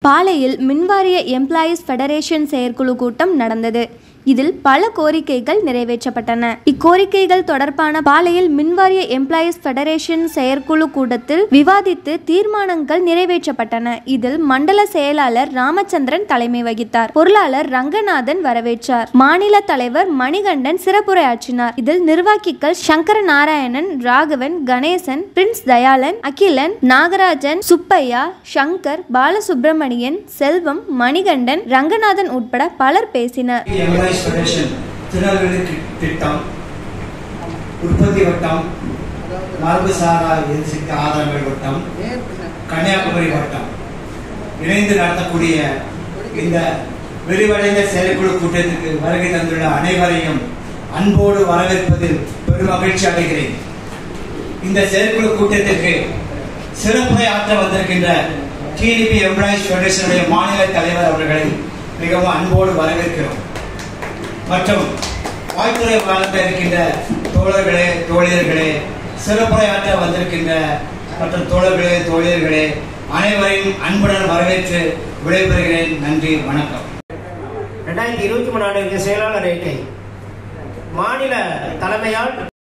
பாலையில் மின்வாரிய employees federation செயற்குழு கூட்டம் நடந்தது இதில் பல கோரிக்கைகள் நிறைவேற்றப்பட்டன இக்கோரிக்கைகள் தொடர்பான பாலையில் மின்வாரிய எம்ப்ளாயீஸ் ஃபெடரேஷன் செயற்குழு கூட்டத்தில் விவாதித்து தீர்மானங்கள் நிறைவேற்றப்பட்டன இதில் மண்டல செயலாளர் ராமச்சந்திரன் தலைமை வகித்தார் பொருளாளர் ரங்கநாதன் வரவேற்றார் மாநில தலைவர் மணிகண்டன் சிறப்புரையாற்றினார் இதில் நிர்வாகிகள் சங்கர நாராயணன் ராகவன் கணேசன் பிரின்ஸ் தயாளன் அகிலன் நாகராஜன் சுப்பையா சங்கர் பாலசுப்பிரமணியன் செல்வம் மணிகண்டன் ரங்கநாதன் உட்பட பலர் பேசினர் எம்ப்ளாயிஸ் ஃபெடரேஷன் திருநெல்வேலி தி- திட்டம் உற்பத்தி வட்டம் மரபு சாரா எரிசக்தி ஆதாரங்கள் வட்டம் கன்னியாகுமரி வட்டம் இணைந்து நடத்தக்கூடிய இந்த விரிவடைந்த செயற்குழு கூட்டத்திற்கு வருகை தந்துள்ள அனைவரையும் அன்போடு வரவேற்பதில் பெரும் மகிழ்ச்சி அடைகிறேன் இந்த செயற்குழு கூட்டத்திற்கு சிறப்புரை ஆற்ற வந்திருக்கின்ற டிடிபி எம்ப்ளாயிஸ் ஃபெடரேஷனுடைய மாநில தலைவர் அவர்களை மிகவும் அன்போடு வரவேற்கிறோம் மற்றும் வாய்ப்புரை வழங்க இருக்கின்ற தோழர்களே தோழியர்களே சிறப்புரையாற்ற வந்திருக்கின்ற மற்றும் தோழர்களே தோழியர்களே அனைவரையும் அன்புடன் வரவேற்று விடைபெறுகிறேன் நன்றி வணக்கம் ரெண்டாயிரத்தி இருபத்தி மூணு ஆண்டு செயலாளர் அறிக்கை மாநில தலைமையால்